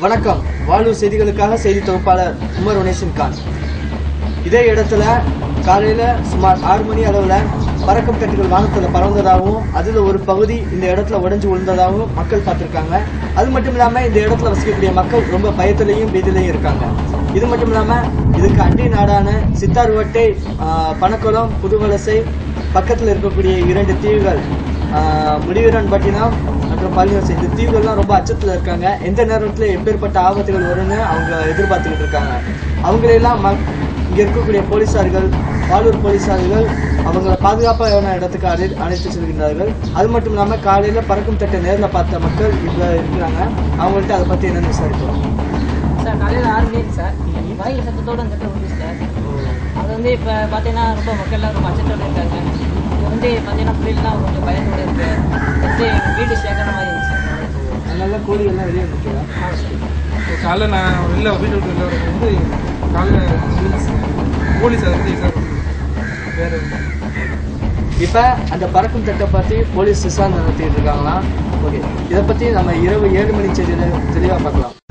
வணக்கம் வாழ்வு செய்திகளுக்காக செய்தி தொகுப்பாளர் உமர் உனேசன் கான் இதே இடத்துல காலையில சுமார் ஆறு மணி அளவுல பறக்கும் தட்டுகள் வானத்துல பறந்ததாகவும் அதுல ஒரு பகுதி இந்த இடத்துல உடைஞ்சு விழுந்ததாகவும் மக்கள் பார்த்திருக்காங்க அது மட்டும் இல்லாம இந்த இடத்துல வசிக்கக்கூடிய மக்கள் ரொம்ப பயத்திலையும் பீதிலையும் இருக்காங்க இது மட்டும் இல்லாம இதுக்கு அண்டி நாடான சித்தார்வட்டை ஆஹ், பனக்குளம் புதுவலசை பக்கத்துல இருக்கக்கூடிய இரண்டு தீவுகள் ஆஹ், முடிவீரன்பட்டினம் மற்றும் பள்ளிவசை இந்த தீவுகள்லாம் ரொம்ப அச்சத்துல இருக்காங்க எந்த நேரத்துல எப்பேற்பட்ட ஆபத்துகள் வரும்னு அவங்க எதிர்பார்த்துக்கிட்டு இருக்காங்க அவங்களையெல்லாம் ம- இங்க இருக்கக்கூடிய போலீசார்கள் பாலூர் போலீசார்கள் அவங்கள பாதுகாப்பான இடத்துக்கு அழை அழைத்து செல்கின்றார்கள் அது மட்டும் இல்லாம காலையில பறக்கும் தட்டை நேர்ல பார்த்த மக்கள் இப்ப இருக்கிறாங்க அவங்கள்ட்ட அதை பத்தி என்னன்னு விசாரிப்போம் சார் காலையில் ஆறு மணிக்கு சார் வாயில் சத்தத்தோடு அந்த இடத்துல விழுந்து சார் அது வந்து இப்போ பார்த்தீங்கன்னா ரொம்ப மக்கள்லாம் ரொம்ப அச்சத்தோடு இருக்காங்க இது வந்து பார்த்தீங்கன்னா புள்ளிலாம் கொஞ்சம் பயத்தோடு இருக்கு வந்து எங்கள் வீடு சேர்க்கிற மாதிரி இருந்துச்சு சார் அதனால கோழி எல்லாம் வெளியே நிற்கிறா ஆமாம் சார் காலைல நான் வெளில வீட்டு விட்டு வெளில வரும்போது காலைல விழுந்துச்சு. போலீஸ் அதை வந்து எக்ஸாம் வேற ஒண்ணும். இப்ப அந்த பறக்கும் தட்டை பத்தி போலீஸ் விசாரணை நடத்திட்டு இருக்காங்களாம் ஓகே இதை பத்தி நம்ம இரவு ஏழு மணி செய்தியில தெளிவா பார்க்கலாம்